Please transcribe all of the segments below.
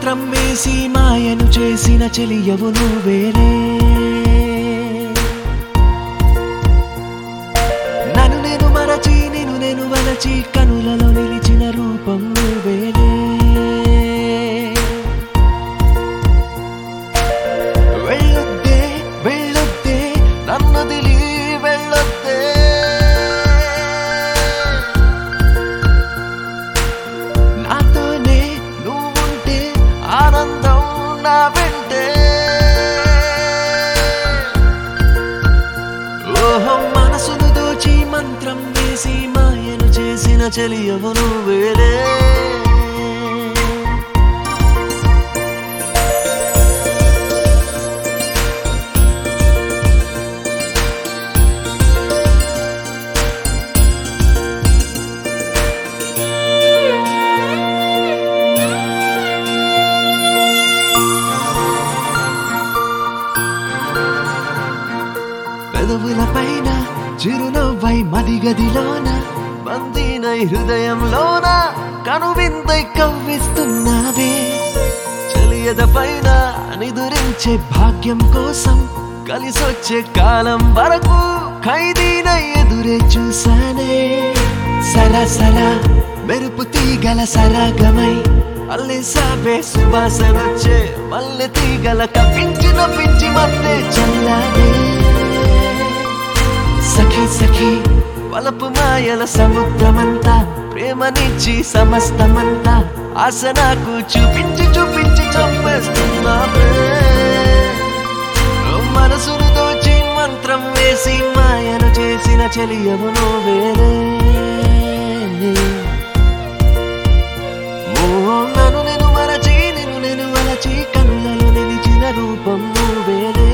మంత్రం వేసి మాయను చేసిన చెలియవు నువ్వేరే నన్ను నేను మరచి నేను నేను వలచి కనులలో నిలిచిన రూపం నువ్వేరే వెళ్ళొద్దే వెళ్ళొద్దే నన్ను దిలి వెళ్ళొద్దే నాతోనే నువ్వుంటే ఆనందం నా వెంటే ఓహో మనసును దోచి మంత్రం వేసి మాయను చేసిన చెలియవు నువ్వేరే పెదవుల పైన చిరునవ్వై మదిగదిలోన బందీనై హృదయంలోన కనువిందై కవ్విస్తున్నావే చెలియద పైన నిదురించే భాగ్యం కోసం కలిసొచ్చే కాలం వరకు ఖైదీనై ఎదురే చూసానే సరసరా మెరుపు తీగల సరాగమై అల్లె సాబే సువాసనొచ్చే మల్లె తీగల కప్పించి నవ్వించి మత్తే చల్లానే సఖి సఖి వలపు మాయల సముద్రమంతా ప్రేమనిచ్చి సమస్తమంతా ఆశ నాకు చూపించి చూపించి చంపేస్తున్నావే మనసును దోచి మంత్రం వేసి మాయను చేసిన చెలియవు వేరే నన్ను నేను మరచి నేను నేను వలచి కన్నులలో నిలిచిన రూపం వేరే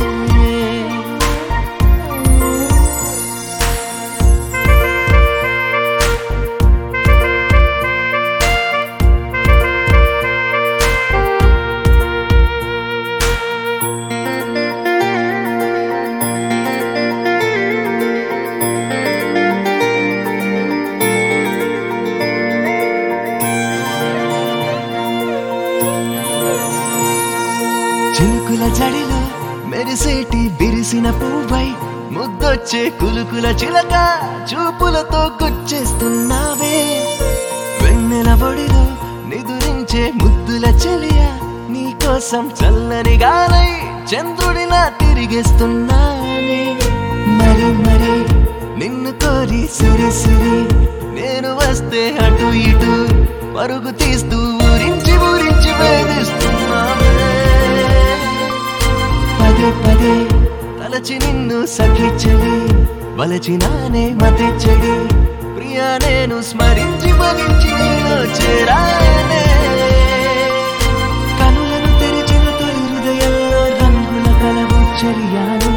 చిలుకుల జడిలో మెరిసేటి బిరిసిన పువ్వై ముద్దొచ్చే కులుకుల చిలక చూపులతో గుచ్చేస్తున్నావే వెన్నెల ఒడిలో నిదురించే ముద్దుల చెలియ నీకోసం చల్లని గాలై చంద్రుడిలా తిరిగేస్తున్నానే మరి మరి నిన్ను కోరి సిరి సిరి నేను వస్తే అటు ఇటు పరుగు తీస్తూ ఊరించి ఊరించి వేధిస్తున్నానే పదే పదే తలచి నిన్ను సఖి చెలి వలచినానే మతి చెడి ప్రియా నేను స్మరించి మగించి నీలో చేరానే కనులను తెరిచిన తొలి హృదయంలో రంగుల కలవు చెలియాను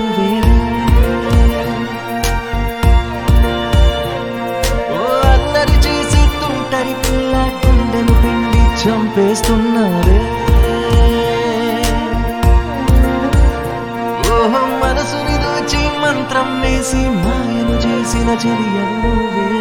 ఓ అల్లరి చేసి తుంటరి పిల్ల గుండెను పిండి చంపేస్తున్నారే ఓహం మనసుని దోచి మంత్రం వేసి మాయను చేసిన చర్య నువ్వే